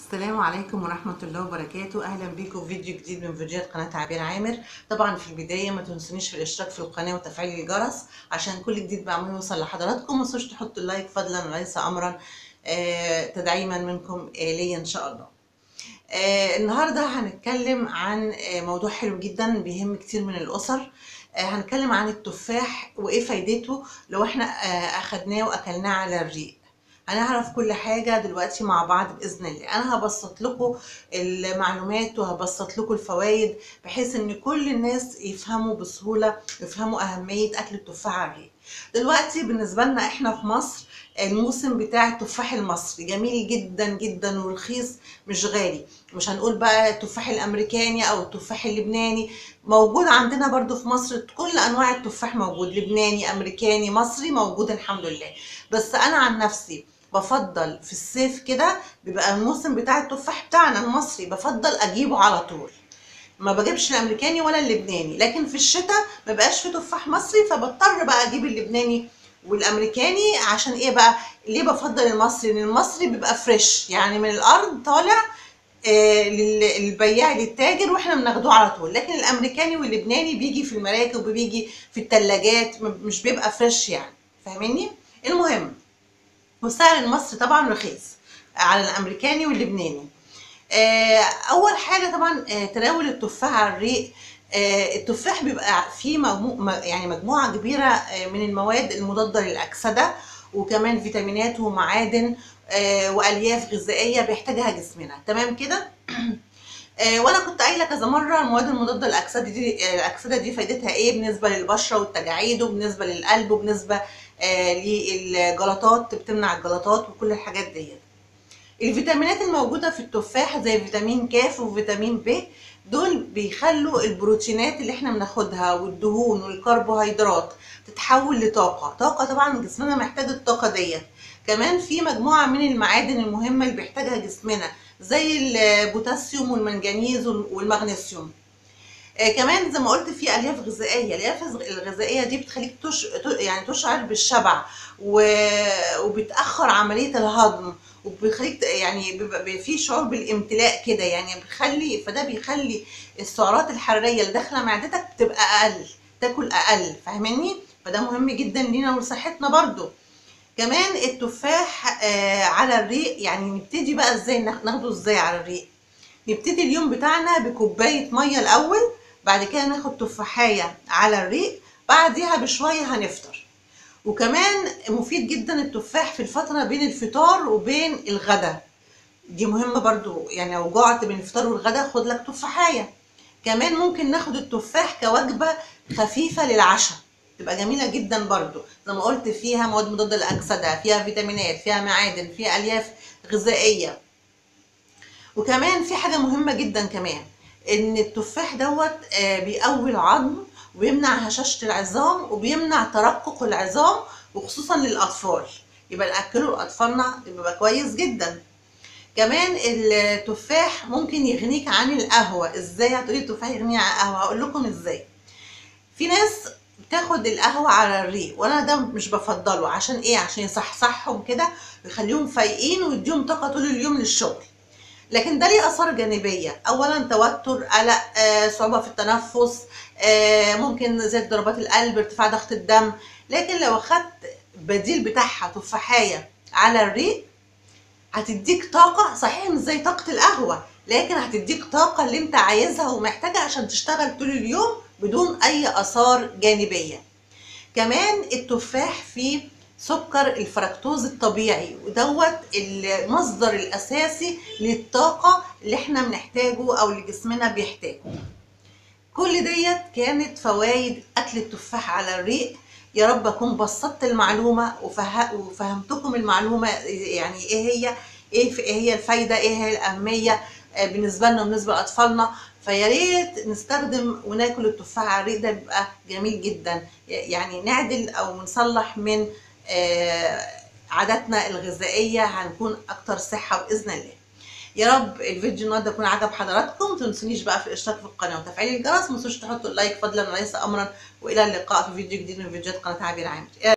السلام عليكم ورحمة الله وبركاته أهلا بيكم في فيديو جديد من فيديوهات قناة عبير عامر طبعا في البداية ما تنسونيش في الاشتراك في القناة وتفعيل الجرس عشان كل جديد بعمله يوصل لحضراتكم ما تنسوش تحطوا اللايك فضلا وليس أمرا آه تدعيما منكم آه ليا إن شاء الله آه النهاردة هنتكلم عن آه موضوع حلو جدا بيهم كتير من الأسر آه هنتكلم عن التفاح وإيه فايدته لو احنا آه أخدناه وأكلناه على الريق هنعرف كل حاجة دلوقتي مع بعض بإذن الله أنا هبسط لكم المعلومات وهبسط لكم الفوائد بحيث إن كل الناس يفهموا بسهولة يفهموا أهمية أكل التفاح على الريق دلوقتي بالنسبة لنا إحنا في مصر الموسم بتاع التفاح المصري جميل جدا جدا ورخيص مش غالي مش هنقول بقى التفاح الامريكاني او التفاح اللبناني موجود عندنا برضو في مصر كل انواع التفاح موجود لبناني امريكاني مصري موجود الحمد لله بس انا عن نفسي بفضل في الصيف كده بيبقى الموسم بتاع التفاح بتاعنا المصري بفضل اجيبه على طول ما بجيبش الامريكاني ولا اللبناني لكن في الشتاء ما بقاش في تفاح مصري فبضطر بقى اجيب اللبناني والامريكاني عشان ايه بقى ليه بفضل المصري لان المصري بيبقى فريش يعني من الارض طالع آه للبياع للتاجر واحنا بناخدوه على طول لكن الامريكاني واللبناني بيجي في المراكب وبيجي في الثلاجات مش بيبقى فريش يعني فاهميني المهم والسعر المصري طبعا رخيص على الامريكاني واللبناني آه اول حاجه طبعا آه تناول التفاح على الريق التفاح بيبقى فيه مجموع يعني مجموعه كبيره من المواد المضاده للاكسده وكمان فيتامينات ومعادن والياف غذائيه بيحتاجها جسمنا تمام كده وانا كنت قايله كذا مره المواد المضاده للاكسده دي الاكسده دي فايدتها ايه بالنسبه للبشره والتجاعيد وبالنسبه للقلب وبالنسبه للجلطات بتمنع الجلطات وكل الحاجات ديت الفيتامينات الموجوده في التفاح زي فيتامين ك وفيتامين ب دول بيخلوا البروتينات اللي احنا بناخدها والدهون والكربوهيدرات تتحول لطاقة طاقة طبعا جسمنا محتاج الطاقة ديت كمان في مجموعة من المعادن المهمة اللي بيحتاجها جسمنا زي البوتاسيوم والمنجنيز والمغنيسيوم آه كمان زي ما قلت في الياف غذائيه الالياف الغذائيه دي بتخليك تش... يعني تشعر بالشبع و... وبتاخر عمليه الهضم وبيخليك يعني بيبقى في شعور بالامتلاء كده يعني بيخلي فده بيخلي السعرات الحراريه اللي داخله معدتك تبقى اقل تاكل اقل فاهماني فده مهم جدا لينا ولصحتنا برضو كمان التفاح آه على الريق يعني نبتدي بقى ازاي ناخده ازاي على الريق نبتدي اليوم بتاعنا بكوبايه ميه الاول بعد كده ناخد تفاحيه على الريق بعديها بشويه هنفطر وكمان مفيد جدا التفاح في الفتره بين الفطار وبين الغدا دي مهمه برضو يعني لو جعت بين الفطار والغدا خد لك تفاحيه كمان ممكن ناخد التفاح كوجبه خفيفه للعشاء تبقى جميله جدا برضو زي ما قلت فيها مواد مضاده للاكسده فيها فيتامينات فيها معادن فيها الياف غذائيه وكمان في حاجه مهمه جدا كمان ان التفاح دوت بيقوي العظم وبيمنع هشاشه العظام وبيمنع ترقق العظام وخصوصا للاطفال يبقى ناكله لاطفالنا يبقى كويس جدا كمان التفاح ممكن يغنيك عن القهوه ازاي هتقولي التفاح يغنيني عن القهوه هقول لكم ازاي في ناس بتاخد القهوه على الريق وانا ده مش بفضله عشان ايه عشان يصحصحهم كده ويخليهم فايقين ويديهم طاقه طول اليوم للشغل لكن ده ليه اثار جانبيه اولا توتر قلق آه، صعوبه في التنفس آه، ممكن زي ضربات القلب ارتفاع ضغط الدم لكن لو اخدت بديل بتاعها تفاحيه على الريق هتديك طاقه صحيح مش زي طاقه القهوه لكن هتديك طاقه اللي انت عايزها ومحتاجها عشان تشتغل طول اليوم بدون اي اثار جانبيه كمان التفاح فيه سكر الفركتوز الطبيعي ودوت المصدر الاساسي للطاقه اللي احنا بنحتاجه او اللي جسمنا بيحتاجه كل ديت كانت فوائد اكل التفاح على الريق يا رب اكون بسطت المعلومه وفه... وفهمتكم المعلومه يعني ايه هي ايه هي الفايده ايه هي الاهميه بالنسبه لنا وبالنسبه لاطفالنا فيا ريت نستخدم وناكل التفاح على الريق ده بيبقى جميل جدا يعني نعدل او نصلح من عاداتنا الغذائيه هنكون اكتر صحه باذن الله يا رب الفيديو النهارده يكون عجب حضراتكم ما تنسونيش بقى في الاشتراك في القناه وتفعيل الجرس ما تنسوش تحطوا اللايك فضلا وليس امرا والى اللقاء في فيديو جديد من فيديوهات قناه عبير عامر